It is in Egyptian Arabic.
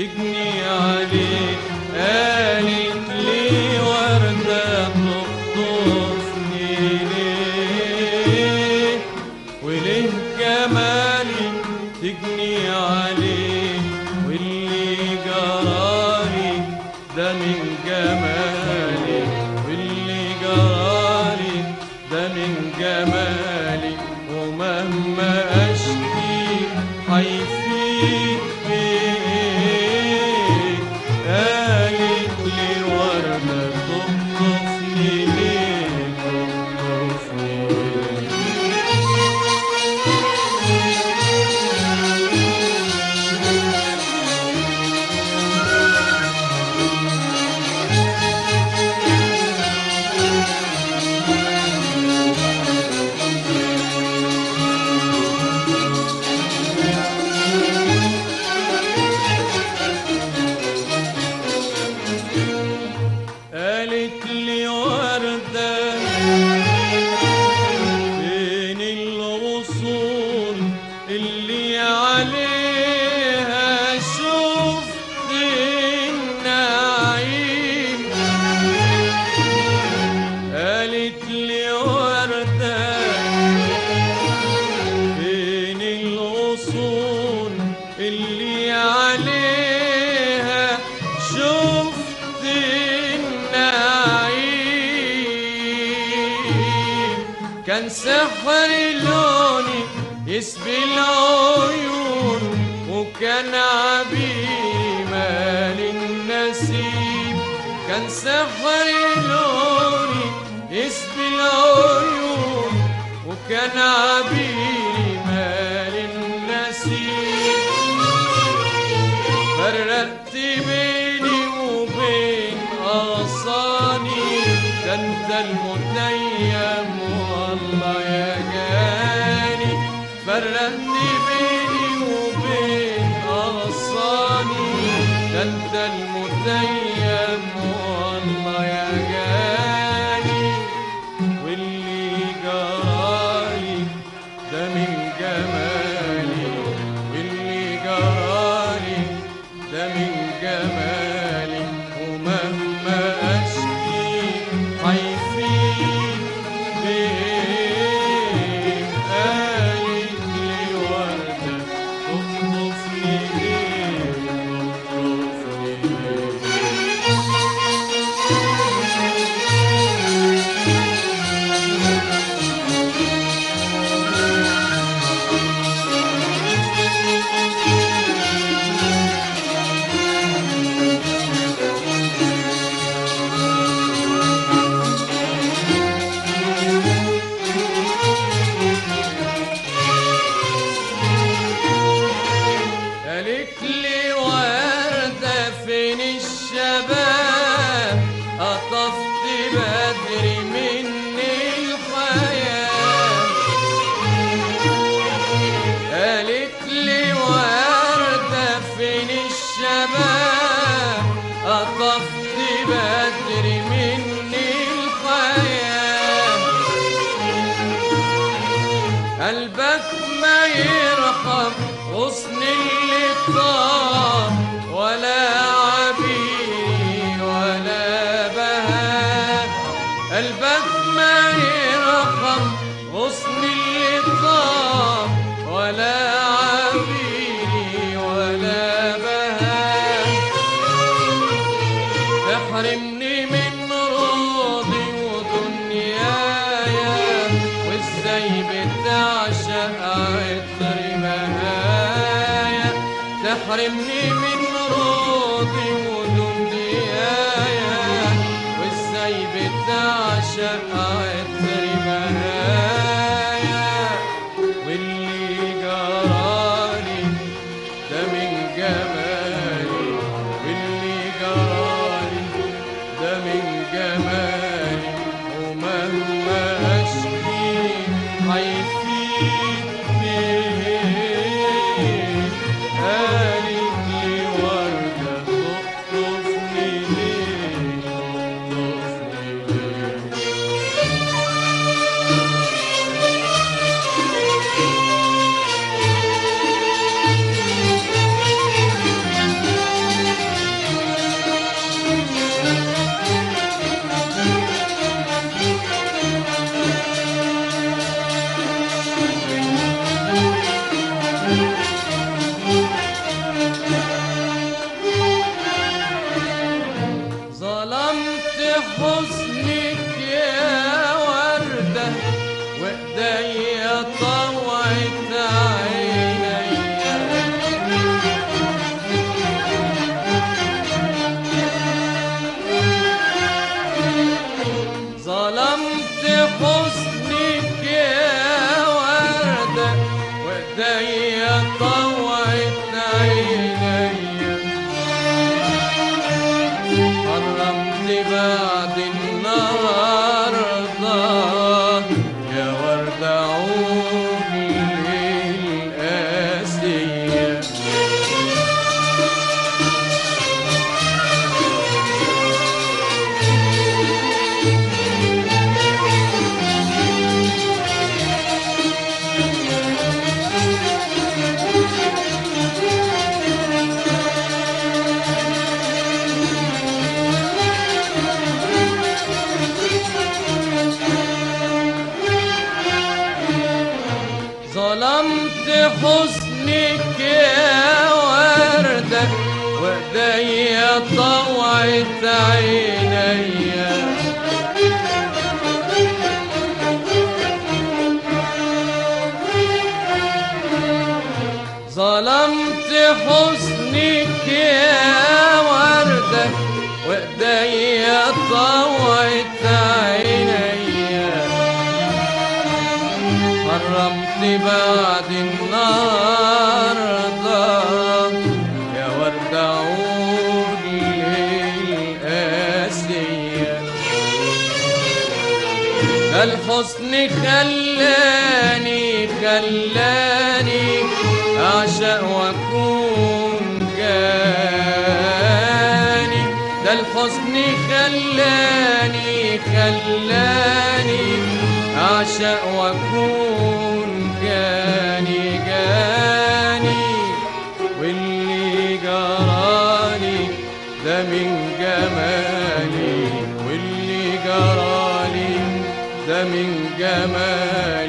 تجني عليه قالت لي وردة تخطفني ليه وليه جمالي تجني عليه واللي جرالي ده من جمالي واللي جرالي ده من جمالي ومهما اشكي هيفيد بيه قالت لي وردة تخطفني ليه تخطفني ليه قالت لي وردة فين الغصون اللي عليها شفت النعيم قالت لي وردة فين الغصون اللي عليها شفت النعيم كان سحر لوني يسبي العيون وكان عبير مال النسيم كان سحر لوني يسبي العيون وكان عبير مال النسيم فرقت بيني وبين أغصاني ده انت المتيم والله يا جاني فرقت بيني وبين أغصاني ده انت المتيم والله يا جاني واللي جرالي ده من جمالي واللي جرالي ده من جمالي ومهما اشكي هيفيد بيه قالت لي وردة تخطفني ليه تخطفني ليه قالت لي وردة فين الشباب قطفت بدري مني الحياة قالت لي وردة فين الشباب قطفت بدري مني الحياة قلبك ما يرحم غصن اللي طار ولا عبير ولا بهاء قلبك ما يرحم غصن اللي طار ولا عبير ولا بهاء تحرمني من راضي ودنيايا وازاي بتعشق عطر مهايا تحرمني من راضي ودنيايا وازاي بتعشق عطر مهايا واللي جرالي ده من جمالي واللي جرالي ده من جمالي ومهما اشكي هيفيد بيه قالت لي وردة تخطفني ليه تخطفني ليه وايديا طوعت عينيا ظلمت حسنك يا وردة وايديا طوعت عينيا حرمت بعد النهارده يا ورد عود للقاسية ده الحسن خلاني خلاني أعشق وأكون جاني ده الحسن خلاني خلاني أعشق وأكون جاني جاني واللي جرالي ده من جمالي واللي جرالي ده من جمالي